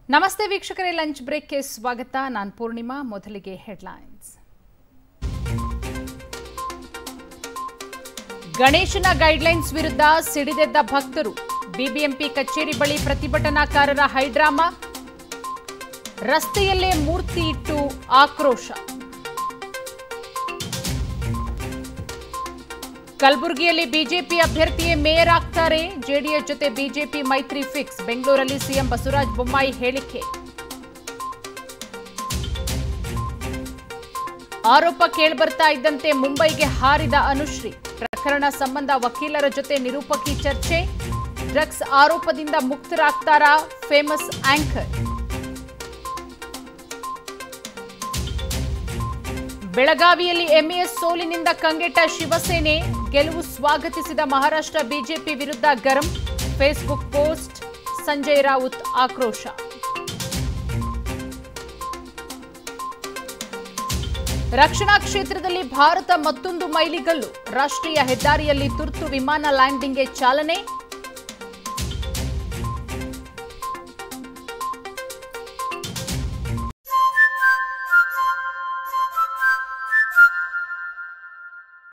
ನಮಸ್ತೆ ವೀಕ್ಷಕರೇ ಲಂಚ್ ಬ್ರೇಕ್ಗೆ ಸ್ವಾಗತ ನಾನು ಪೂರ್ಣಿಮಾ ಮೊದಲಿಗೆ ಹೆಡ್ಲೈನ್ಸ್ ಗಣೇಶನ ಗೈಡ್ಲೈನ್ಸ್ ವಿರುದ್ಧ ಸಿಡಿದೆದ್ದ ಭಕ್ತರು ಬಿಬಿಎಂಪಿ ಕಚೇರಿ ಬಳಿ ಪ್ರತಿಭಟನಾಕಾರರ ಹೈಡ್ರಾಮಾ ರಸ್ತೆಯಲ್ಲೇ ಮೂರ್ತಿ ಇಟ್ಟು ಆಕ್ರೋಶ ಕಲಬುರಗಿಯಲ್ಲಿ ಬಿಜೆಪಿ ಅಭ್ಯರ್ಥಿಯೇ ಮೇಯರ್ ಆಗ್ತಾರೆ ಜೆಡಿಎಸ್ ಜೊತೆ ಬಿಜೆಪಿ ಮೈತ್ರಿ ಫಿಕ್ಸ್ ಬೆಂಗಳೂರಲ್ಲಿ ಸಿಎಂ ಬಸವರಾಜ ಬೊಮ್ಮಾಯಿ ಹೇಳಿಕೆ ಆರೋಪ ಕೇಳ್ಬರ್ತಾ ಇದ್ದಂತೆ ಮುಂಬೈಗೆ ಹಾರಿದ ಅನುಶ್ರೀ ಪ್ರಕರಣ ಸಂಬಂಧ ವಕೀಲರ ಜೊತೆ ನಿರೂಪಕಿ ಚರ್ಚೆ ಡ್ರಗ್ಸ್ ಆರೋಪದಿಂದ ಮುಕ್ತರಾಗ್ತಾರಾ ಫೇಮಸ್ ಆಂಕರ್ ಬೆಳಗಾವಿಯಲ್ಲಿ ಎಂಇಎಸ್ ಸೋಲಿನಿಂದ ಕಂಗೆಟ್ಟ ಶಿವಸೇನೆ ಗೆಲುವು ಸ್ವಾಗತಿಸಿದ ಮಹಾರಾಷ್ಟ್ರ ಬಿಜೆಪಿ ವಿರುದ್ಧ ಗರಂ ಫೇಸ್ಬುಕ್ ಪೋಸ್ಟ್ ಸಂಜಯ್ ರಾವುತ್ ಆಕ್ರೋಶ ರಕ್ಷಣಾ ಕ್ಷೇತ್ರದಲ್ಲಿ ಭಾರತ ಮತ್ತೊಂದು ಮೈಲಿಗಲ್ಲು ರಾಷ್ಟ್ರೀಯ ಹೆದ್ದಾರಿಯಲ್ಲಿ ತುರ್ತು ವಿಮಾನ ಲ್ಯಾಂಡಿಂಗ್ಗೆ ಚಾಲನೆ